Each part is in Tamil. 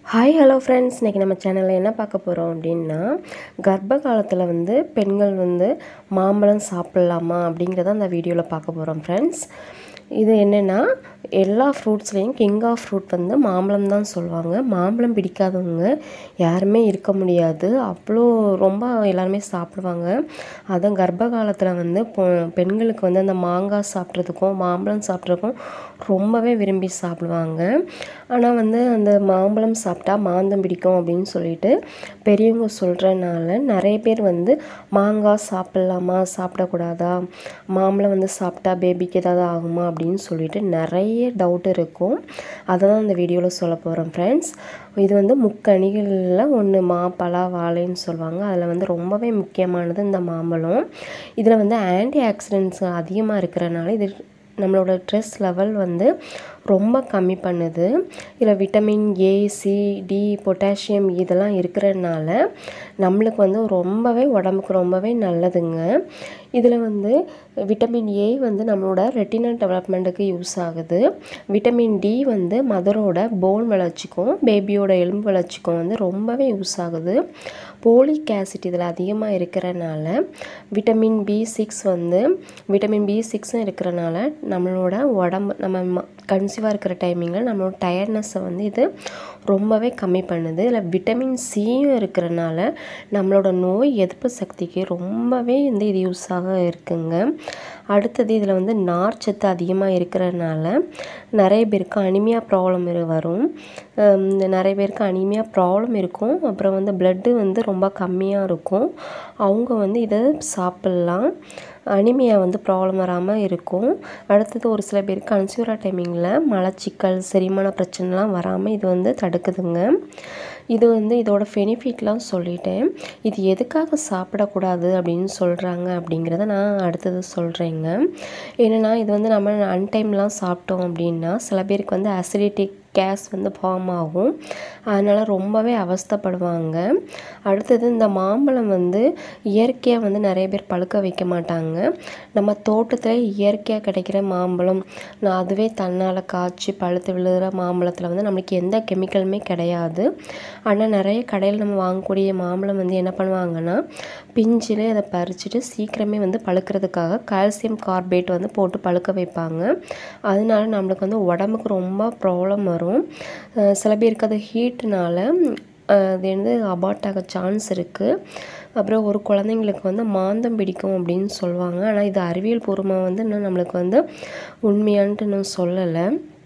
ஹாய் ஹலோ ஃப்ரெண்ட்ஸ் இன்றைக்கி நம்ம சேனலில் என்ன பார்க்க போகிறோம் அப்படின்னா கர்ப்ப காலத்தில் வந்து பெண்கள் வந்து மாம்பழம் சாப்பிட்லாமா அப்படிங்கிறத அந்த வீடியோவில் பார்க்க போகிறோம் ஃப்ரெண்ட்ஸ் இது என்னென்னா எல்லா ஃப்ரூட்ஸ்லேயும் கிங் ஆஃப் ஃப்ரூட் வந்து மாம்பழம் தான் சொல்லுவாங்க மாம்பழம் பிடிக்காதவங்க யாருமே இருக்க முடியாது அவ்வளோ ரொம்ப எல்லாருமே சாப்பிடுவாங்க அதுவும் கர்ப்ப காலத்தில் வந்து பொ- பெண்களுக்கு வந்து அந்த மாங்காய் சாப்பிட்றதுக்கும் மாம்பழம் சாப்பிட்றதுக்கும் ரொம்பவே விரும்பி சாப்பிடுவாங்க ஆனால் வந்து அந்த மாம்பழம் சாப்பிட்டா மாந்தம் பிடிக்கும் அப்படின்னு சொல்லிட்டு பெரியவங்க சொல்கிறனால நிறைய பேர் வந்து மாங்காய் சாப்பிட்லாமா சாப்பிடக்கூடாதா மாம்பழம் வந்து சாப்பிட்டா பேபிக்கு ஏதாவது ஆகுமா அப்படின்னு சொல்லிட்டு நிறைய டவுட் இருக்கும் அதை தான் இந்த வீடியோவில் சொல்ல போகிறோம் ஃப்ரெண்ட்ஸ் இது வந்து முக்கணிகளில் ஒன்று மா பலா வாழைன்னு சொல்லுவாங்க அதில் வந்து ரொம்பவே முக்கியமானது இந்த மாம்பழம் இதில் வந்து ஆன்டி ஆக்சிடென்ட்ஸ் அதிகமாக இருக்கிறனால இது நம்மளோட ஸ்ட்ரெஸ் லெவல் வந்து ரொம்ப கம்மி பண்ணுது இதில் vitamin A C D potassium இதெல்லாம் இருக்கிறதுனால நம்மளுக்கு வந்து ரொம்பவே உடம்புக்கு ரொம்பவே நல்லதுங்க இதில் வந்து விட்டமின் ஏ வந்து நம்மளோட ரெட்டினல் டெவலப்மெண்ட்டுக்கு யூஸ் ஆகுது விட்டமின் டி வந்து மதரோட போன் வளர்ச்சிக்கும் பேபியோட எலும்பு வளர்ச்சிக்கும் வந்து ரொம்பவே யூஸ் ஆகுது போலிக் ஆசிட் இதில் அதிகமாக இருக்கிறனால விட்டமின் பி சிக்ஸ் வந்து விட்டமின் பி சிக்ஸும் இருக்கிறனால நம்மளோட உடம்பு நம்ம கன்சீவாக இருக்கிற டைமிங்கில் நம்மளோட டயர்ட்னஸை வந்து இது ரொம்பவே கம்மி பண்ணுது இதில் விட்டமின் சியும் இருக்கிறனால நம்மளோட நோய் எதிர்ப்பு சக்திக்கு ரொம்பவே வந்து இது யூஸாக இருக்குங்க அடுத்தது இதில் வந்து நார்ச்சத்து அதிகமாக இருக்கிறதுனால நிறைய பேருக்கு அனிமியா ப்ராப்ளம் வரும் ஹம், இந்த நிறைய பேருக்கு அனிமியா ப்ராப்ளம் இருக்கும் அப்புறம் வந்து பிளட்டு வந்து ரொம்ப கம்மியாக இருக்கும் அவங்க வந்து இதை சாப்பிட்லாம் அனிமியா வந்து ப்ராப்ளம் வராமல் இருக்கும் அடுத்தது ஒரு சில பேருக்கு கன்சியூரா டைமிங்கில் மலச்சிக்கல் செரிமான பிரச்சனைலாம் வராமல் இது வந்து தடுக்குதுங்க இது வந்து இதோட பெனிஃபிட்லாம் சொல்லிட்டேன் இது எதுக்காக சாப்பிடக்கூடாது அப்படின்னு சொல்கிறாங்க அப்படிங்கிறத நான் அடுத்தது சொல்கிறேங்க என்னென்னா இது வந்து நம்ம அன்டைம்லாம் சாப்பிட்டோம் அப்படின்னா சில பேருக்கு வந்து அசிடிட்டிக் கேஸ் வந்து ஃபார்ம் ஆகும் அதனால் ரொம்பவே அவஸ்தைப்படுவாங்க அடுத்தது இந்த மாம்பழம் வந்து இயற்கையாக வந்து நிறைய பேர் பழுக்க வைக்க மாட்டாங்க நம்ம தோட்டத்தில் இயற்கையாக கிடைக்கிற மாம்பழம் நான் அதுவே தன்னால் காய்ச்சி பழுத்து விழுகிற மாம்பழத்தில் வந்து நம்மளுக்கு எந்த கெமிக்கலுமே கிடையாது ஆனால் நிறைய கடையில் நம்ம வாங்கக்கூடிய மாம்பழம் வந்து என்ன பண்ணுவாங்கன்னா பிஞ்சிலே அதை பறிச்சுட்டு சீக்கிரமே வந்து பழுக்கிறதுக்காக கால்சியம் கார்பேட் வந்து போட்டு பழுக்க வைப்பாங்க அதனால நம்மளுக்கு வந்து உடம்புக்கு ரொம்ப ப்ராப்ளம் வரும் அஹ் சில பேருக்கு அது ஹீட்னால அது வந்து அபார்ட் ஆக சான்ஸ் இருக்குது அப்புறம் ஒரு குழந்தைங்களுக்கு வந்து மாந்தம் பிடிக்கும் அப்படின்னு சொல்லுவாங்க ஆனால் இது அறிவியல் பூர்வமாக வந்து இன்னும் நம்மளுக்கு வந்து உண்மையான்ட்டு இன்னும் சொல்லலை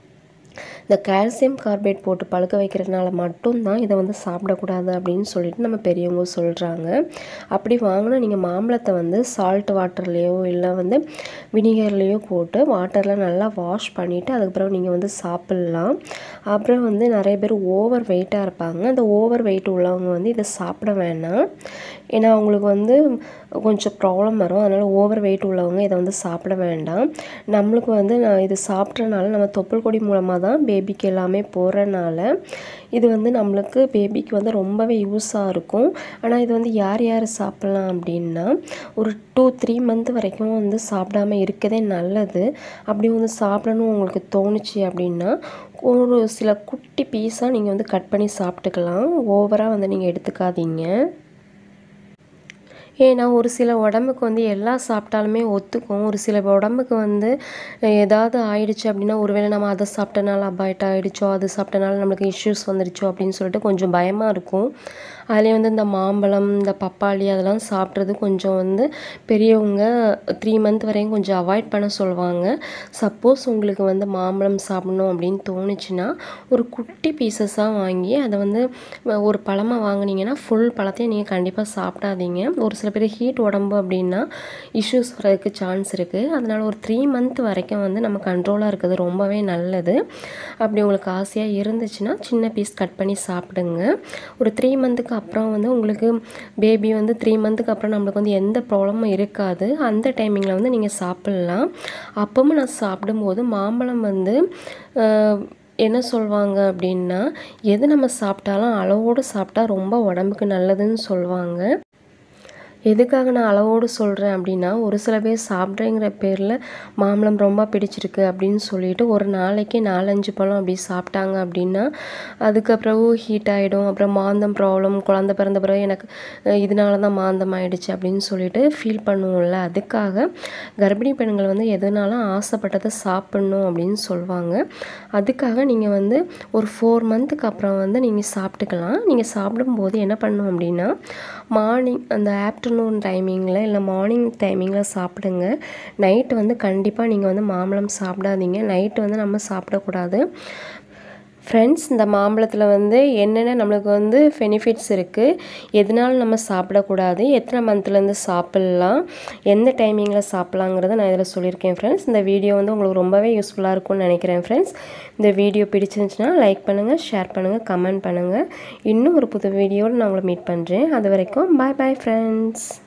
இந்த கால்சியம் கார்பேட் போட்டு பழுக்க வைக்கிறதுனால மட்டும்தான் இதை வந்து சாப்பிடக்கூடாது அப்படின்னு சொல்லிட்டு நம்ம பெரியவங்க சொல்கிறாங்க அப்படி வாங்கினா நீங்கள் மாம்பழத்தை வந்து சால்ட் வாட்டர்லேயோ இல்லை வந்து வினிகர்லேயோ போட்டு வாட்டரில் நல்லா வாஷ் பண்ணிவிட்டு அதுக்கப்புறம் நீங்கள் வந்து சாப்பிட்லாம் அப்புறம் வந்து நிறைய பேர் ஓவர் வெயிட்டாக இருப்பாங்க அந்த ஓவர் வெயிட் உள்ளவங்க வந்து இதை சாப்பிட வேணாம் ஏன்னா அவங்களுக்கு வந்து கொஞ்சம் ப்ராப்ளம் வரும் அதனால் ஓவர் வெயிட் உள்ளவங்க இதை வந்து சாப்பிட வேண்டாம் நம்மளுக்கு வந்து நான் இது சாப்பிட்றனால நம்ம தொப்புள் கொடி மூலமாக தான் பேபிக்கு எல்லாமே போகிறனால இது வந்து நம்மளுக்கு பேபிக்கு வந்து ரொம்பவே யூஸாக இருக்கும் ஆனால் இது வந்து யார் யார் சாப்பிட்லாம் அப்படின்னா ஒரு டூ த்ரீ மந்த் வரைக்கும் வந்து சாப்பிடாம இருக்கதே நல்லது அப்படி வந்து சாப்பிடணும் உங்களுக்கு தோணுச்சு அப்படின்னா ஒரு சில குட்டி பீஸாக நீங்கள் வந்து கட் பண்ணி சாப்பிட்டுக்கலாம் ஓவராக வந்து நீங்கள் எடுத்துக்காதீங்க ஏன்னா ஒரு சில உடம்புக்கு வந்து எல்லாம் சாப்பிட்டாலுமே ஒத்துக்கும் ஒரு சில உடம்புக்கு வந்து ஏதாவது ஆயிடுச்சு அப்படின்னா ஒருவேளை நம்ம அதை சாப்பிட்டனால அபாய்ட் ஆகிடுச்சோ அது சாப்பிட்டனால நம்மளுக்கு இஷ்யூஸ் வந்துடுச்சோ அப்படின்னு சொல்லிட்டு கொஞ்சம் பயமாக இருக்கும் அதுலேயே வந்து இந்த மாம்பழம் இந்த பப்பாளி அதெல்லாம் சாப்பிட்றது கொஞ்சம் வந்து பெரியவங்க த்ரீ மந்த் வரையும் கொஞ்சம் அவாய்ட் பண்ண சொல்லுவாங்க சப்போஸ் உங்களுக்கு வந்து மாம்பழம் சாப்பிடணும் அப்படின்னு தோணுச்சுன்னா ஒரு குட்டி பீசஸாக வாங்கி அதை வந்து ஒரு பழமாக வாங்குனீங்கன்னா ஃபுல் பழத்தையும் நீங்கள் கண்டிப்பாக சாப்பிடாதீங்க ஒரு சில பேர் ஹீட் உடம்பு அப்படின்னா இஷ்யூஸ் வரதுக்கு சான்ஸ் இருக்குது அதனால் ஒரு த்ரீ மந்த் வரைக்கும் வந்து நம்ம கண்ட்ரோலாக இருக்கிறது ரொம்பவே நல்லது அப்படி உங்களுக்கு ஆசையாக இருந்துச்சுன்னா சின்ன பீஸ் கட் பண்ணி சாப்பிடுங்க ஒரு த்ரீ மந்த்துக்கு அப்புறம் வந்து உங்களுக்கு பேபி வந்து த்ரீ மந்த்துக்கு அப்புறம் நம்மளுக்கு வந்து எந்த ப்ராப்ளமும் இருக்காது அந்த டைமிங்கில் வந்து நீங்கள் சாப்பிட்லாம் அப்பவும் நான் சாப்பிடும்போது மாம்பழம் வந்து ஆஹ், என்ன சொல்லுவாங்க அப்படின்னா எது நம்ம சாப்பிட்டாலும் அளவோடு சாப்பிட்டா ரொம்ப உடம்புக்கு நல்லதுன்னு சொல்லுவாங்க எதுக்காக நான் அளவோடு சொல்கிறேன் அப்படின்னா ஒரு சில பேர் சாப்பிட்றேங்கிற பேரில் மாம்பழம் ரொம்ப பிடிச்சிருக்கு அப்படின்னு சொல்லிட்டு ஒரு நாளைக்கு நாலஞ்சு பழம் அப்படி சாப்பிட்டாங்க அப்படின்னா அதுக்கப்புறம் ஹீட் ஆகிடும் அப்புறம் மாந்தம் ப்ராப்ளம் குழந்த பிறந்த பிறகு எனக்கு அஹ், இதனால தான் மாந்தம் ஆயிடுச்சு அப்படின்னு சொல்லிட்டு ஃபீல் பண்ணுவோம்ல அதுக்காக கர்ப்பிணி பெண்கள் வந்து எதுனாலும் ஆசைப்பட்டதை சாப்பிட்ணும் அப்படின்னு சொல்லுவாங்க அதுக்காக நீங்கள் வந்து ஒரு ஃபோர் மந்த்துக்கு அப்புறம் வந்து நீங்கள் சாப்பிட்டுக்கலாம் நீங்கள் சாப்பிடும்போது என்ன பண்ணணும் அப்படின்னா மார்னிங் அந்த ஆஃப்டர்நூன் டைமிங்கில் இல்லை மார்னிங் டைமிங்கில் சாப்பிடுங்க நைட்டு வந்து கண்டிப்பாக நீங்கள் வந்து மாம்பழம் சாப்பிடாதீங்க நைட்டு வந்து நம்ம சாப்பிடக்கூடாது ஃப்ரெண்ட்ஸ் இந்த மாம்பழத்தில் வந்து என்னென்ன நம்மளுக்கு வந்து பெனிஃபிட்ஸ் இருக்குது எதனால நம்ம சாப்பிடக்கூடாது எத்தனை மந்த்லேருந்து சாப்பிட்லாம் எந்த டைமிங்கில் சாப்பிட்லாங்கிறத நான் இதில் சொல்லியிருக்கேன் ஃப்ரெண்ட்ஸ் இந்த வீடியோ வந்து உங்களுக்கு ரொம்பவே யூஸ்ஃபுல்லாக இருக்கும்னு நினைக்கிறேன் ஃப்ரெண்ட்ஸ் இந்த வீடியோ பிடிச்சிருந்துச்சுன்னா லைக் பண்ணுங்கள் ஷேர் பண்ணுங்கள் கமெண்ட் பண்ணுங்கள் இன்னும் ஒரு புது வீடியோவில் நான் உங்களை மீட் பண்ணுறேன் அது வரைக்கும் பாய் பாய் ஃப்ரெண்ட்ஸ்